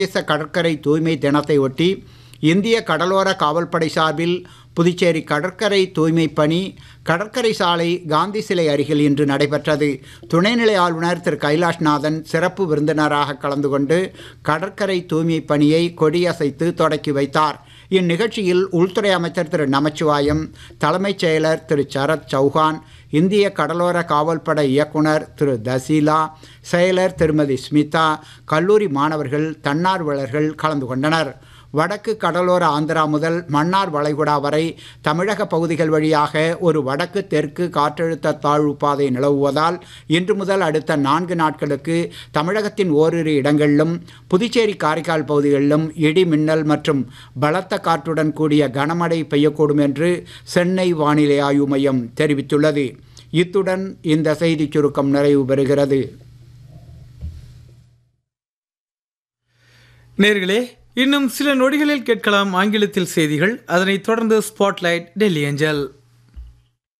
சர்வதேச கடற்கரை தூய்மை தினத்தை ஒட்டி இந்திய கடலோர காவல்படை சார்பில் புதுச்சேரி கடற்கரை தூய்மை பணி கடற்கரை சாலை காந்தி சிலை அருகில் இன்று நடைபெற்றது துணைநிலை ஆளுநர் திரு கைலாஷ்நாதன் சிறப்பு விருந்தினராக கலந்து கொண்டு கடற்கரை தூய்மை பணியை கொடியசைத்து தொடக்கி வைத்தார் இந்நிகழ்ச்சியில் உள்துறை அமைச்சர் திரு நமச்சிவாயம் தலைமைச் செயலர் திரு சரத் சௌஹான் இந்திய கடலோர காவல்படை இயக்குனர் திரு தசீலா செயலர் திருமதி ஸ்மிதா கல்லூரி மாணவர்கள் தன்னார்வலர்கள் கலந்து கொண்டனர் வடக்கு கடலோர ஆந்திரா முதல் மன்னார் வளைகுடா வரை தமிழக பகுதிகள் வழியாக ஒரு வடக்கு தெற்கு காற்றழுத்த தாழ்வு பாதை நிலவுவதால் இன்று முதல் அடுத்த நான்கு நாட்களுக்கு தமிழகத்தின் ஓரிரு இடங்களிலும் புதுச்சேரி காரைக்கால் பகுதிகளிலும் இடி மின்னல் மற்றும் பலத்த காற்றுடன் கூடிய கனமழை பெய்யக்கூடும் என்று சென்னை வானிலை ஆய்வு மையம் தெரிவித்துள்ளது இத்துடன் இந்த செய்திச் சுருக்கம் நிறைவு பெறுகிறது நேர்களே இன்னும் சில நொடிகளில் கேட்கலாம் ஆங்கிலத்தில் செய்திகள் அதனைத் தொடர்ந்து ஸ்பாட்லைட் டெல்லி ஏஞ்சல்